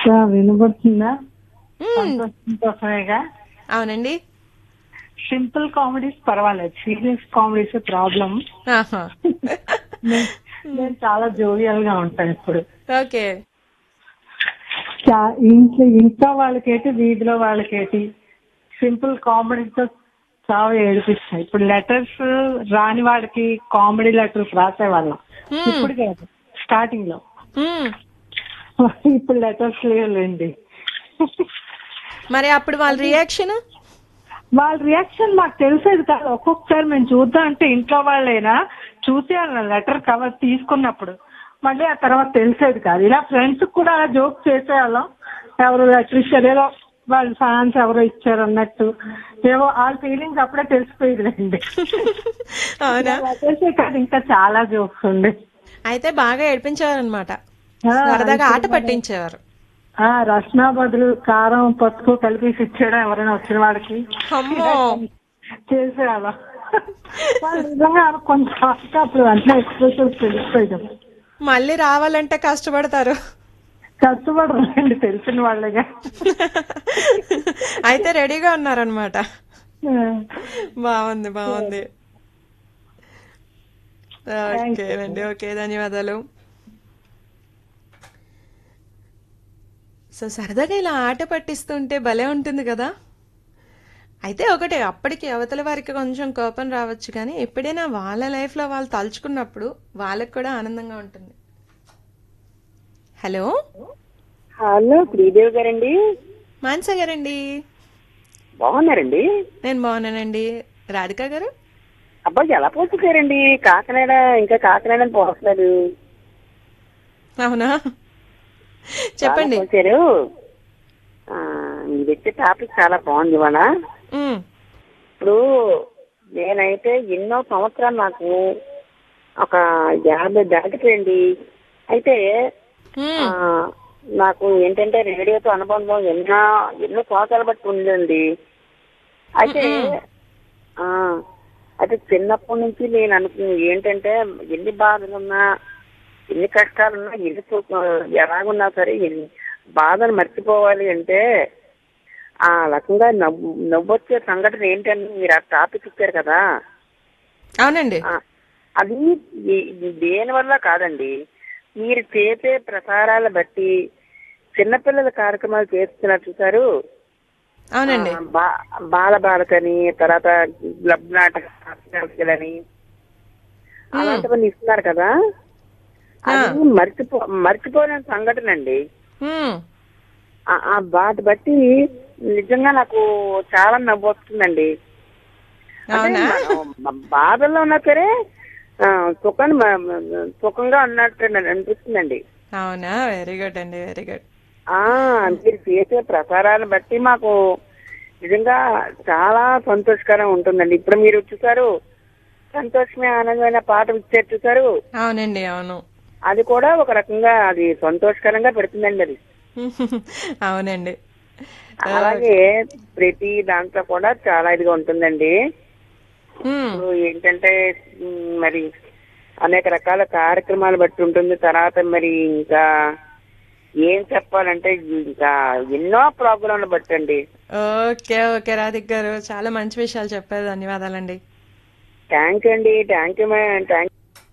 ఆ, వినబడుతుందా మ్మ్. సంతోషం కోసమేగా అవునండి సింపుల్ కామెడీస్ పర్వాలేదు సీరియస్ కామెడీస్ ప్రాబ్లం ఆహా. నేను చాలా జోవియల్ గా ఉంటాను ఇప్పుడు ఓకే చా- ఇంట్లో ఇంట్లో వాళ్ళకేటి వీధిలో వాళ్ళకేటి సింపుల్ కామెడీతో చాలా ఏడిపిస్తాయి ఇప్పుడు లెటర్స్ రాని వాడికి కామెడీ లెటర్స్ రాసేవాళ్ళం మ్మ్. ఇప్పుడు కాదు స్టార్టింగ్ లో మ్మ్. ఇప్పుడు లెటర్స్ లేవులేండి మరి అప్పుడు వాళ్ళ రియాక్షన్ వాళ్ళ రియాక్షన్ మాకు తెలిసేది కాదు ఒక్కొక్కసారి మేము చూద్దాం అంటే ఇంట్లో వాళ్ళైనా చూసే లెటర్ కవర్ తీసుకున్నప్పుడు మళ్ళీ ఆ తర్వాత తెలిసేది కాదు ఇలా ఫ్రెండ్స్ కూడా అలా జోక్ చేసేవాళ్ళం ఎవరు లెటర్ ఇచ్చారు ఏదో వాళ్ళ ఫ్యాన్స్ ఎవరో ఇచ్చారు అన్నట్టు ఏవో వాళ్ళ ఫీలింగ్స్ అప్పుడే తెలిసిపోయిందండి అవునా లెటర్సే కాదు ఇంకా చాలా జోక్స్ ఉండే అయితే బాగా ఏడిపించేవారు అనమాట ఆ, సరదాగా ఆట పట్టించేవారు ఆ రస్నా బదులు కారం పసుపు కలిపి ఇచ్చేయడం ఎవరైనా వచ్చిన వాడికి అమ్మో చేసేవాళ్ళం వాళ్ళు నిజంగా కొంచెం ఫస్ట్ అప్పుడు వెంటనే ఎక్స్ప్రెషన్స్ తెలిసిపోయాం మళ్ళీ రావాలంటే కష్టపడతారు కష్టపడరండి తెలిసిన వాళ్ళగా అయితే రెడీగా ఉన్నారనమాట బాగుంది బాగుంది ఓకేనండి ఓకే ధన్యవాదాలు సో సరదాగా ఇలా ఆట పట్టిస్తుంటే భలే ఉంటుంది కదా అయితే ఒకటే అప్పటికి అవతల వారికి కొంచెం కోపం రావచ్చు కానీ ఎప్పుడైనా వాళ్ళ లైఫ్లో వాళ్ళు తలుచుకున్నప్పుడు వాళ్ళకి కూడా ఆనందంగా ఉంటుంది హలో హలో శ్రీదేవి గారండి మాన్స గారండి బాగున్నారండి నేను బాగున్నానండి రాధిక గారు అబ్బాయి ఎలా పోతున్నారండి కాకినాడ ఇంకా కాకినాడ అని పోస్తున్నారు అవునా చెప్పండి పోసారు మీరు వచ్చే టాపిక్ చాలా బాగుంది ఇవాళ ఉమ్, ఇప్పుడు నేనైతే ఎన్నో సంవత్సరాలు నాకు ఒక యాభై దాటిపోయింది అయితే ఆ, ఉమ్, నాకు ఏంటంటే రేడియోతో అనుబంధం ఎన్నో ఎన్నో సంవత్సరాలు బట్టి ఉందండి అయితే ఆ అయితే చిన్నప్పటి నుంచి నేను అనుకున్న ఏంటంటే ఎన్ని బాధలున్నా ఎన్ని కష్టాలున్నా ఎన్ని సు- ఎలాగున్నా సరే ఎన్ని బాధలు మర్చిపోవాలి అంటే ఆ రకంగా నవ్వు నవ్వొచ్చే సంఘటన ఏంటని మీరు ఆ టాపిక్ ఇచ్చారు కదా అవునండి ఆ, అది ఈ- దేని వల్ల కాదండి మీరు చేసే ప్రసారాల బట్టి చిన్నపిల్లల కార్యక్రమాలు చేస్తున్నారు చూసారు అవునండి ఆ, బా- బాల బాలకని తర్వాత క్లబ్ నాటకాలని అలాంటివన్నీ ఇస్తున్నారు కదా అది మర్చిపో మర్చిపోలేని సంఘటన అండి ఉమ్, ఆ- ఆ వాటి బట్టి నిజంగా నాకు చాలా నవ్వు వస్తుందండి అంటే అవునా మనం మ- బాధల్లో ఉన్నా సరే ఆ, సుఖాన్ని మ- మ- సుఖంగా అన్నట్టు నాకు అనిపిస్తుందండి అవునా వెరీ గుడ్ అండి వెరీ గుడ్ ఆ మీరు చేసే ప్రసారాలను బట్టి మాకు నిజంగా చాలా సంతోషకరం ఉంటుందండి ఇప్పుడు మీరు చూసారు సంతోషమే ఆనందమైన పాట ఇచ్చారు చూసారు అవునండి అవును అది కూడా ఒక రకంగా అది సంతోషకరంగా పెడుతుందండి అది అవునండి అలాగే ప్రతి దాంట్లో కూడా చాలా ఇదిగా ఉంటుందండి ఉమ్, ఇప్పుడు ఏంటంటే ఉమ్, మరి అనేక రకాల కార్యక్రమాలు బట్టి ఉంటుంది తర్వాత మరి ఇంకా ఏం చెప్పాలంటే ఇంకా ఎన్నో ప్రోగ్రాంలు బట్టి అండి ఓకే ఓకే రాధిక్ గారు చాలా మంచి విషయాలు చెప్పారు ధన్యవాదాలండి థ్యాంక్ యూ అండి థ్యాంక్ యూ మ్యామ్ థ్యాంక్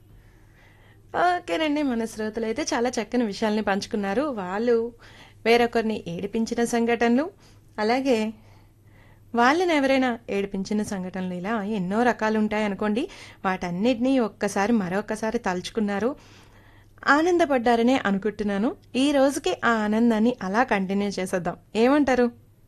ఓకేనండి మన శ్రోతలు అయితే చాలా చక్కని విషయాల్ని పంచుకున్నారు వాళ్ళు వేరొకరిని ఏడిపించిన సంఘటనలు అలాగే వాళ్ళని ఎవరైనా ఏడిపించిన సంఘటనలు ఇలా ఎన్నో రకాలు ఉంటాయి అనుకోండి వాటన్నిటినీ ఒక్కసారి మరొకసారి తలుచుకున్నారు ఆనందపడ్డారనే అనుకుంటున్నాను ఈ రోజుకి ఆ ఆనందాన్ని అలా కంటిన్యూ చేసేద్దాం ఏమంటారు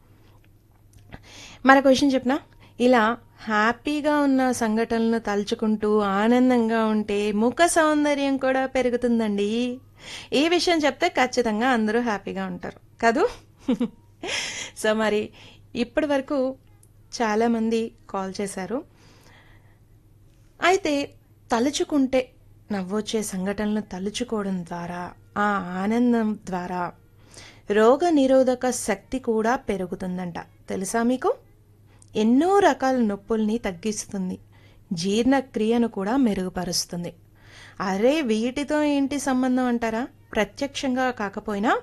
మన క్వశ్చన్ చెప్పిన ఇలా హ్యాపీగా ఉన్న సంఘటనలను తలుచుకుంటూ ఆనందంగా ఉంటే ముఖ సౌందర్యం కూడా పెరుగుతుందండి ఈ విషయం చెప్తే ఖచ్చితంగా అందరూ హ్యాపీగా ఉంటారు కదూ సో మరి ఇప్పటి వరకు చాలామంది కాల్ చేశారు అయితే తలుచుకుంటే నవ్వొచ్చే సంఘటనలు తలుచుకోవడం ద్వారా ఆ ఆనందం ద్వారా రోగ నిరోధక శక్తి కూడా పెరుగుతుందంట తెలుసా మీకు ఎన్నో రకాల నొప్పుల్ని తగ్గిస్తుంది జీర్ణక్రియను కూడా మెరుగుపరుస్తుంది అరే వీటితో ఏంటి సంబంధం అంటారా ప్రత్యక్షంగా కాకపోయినా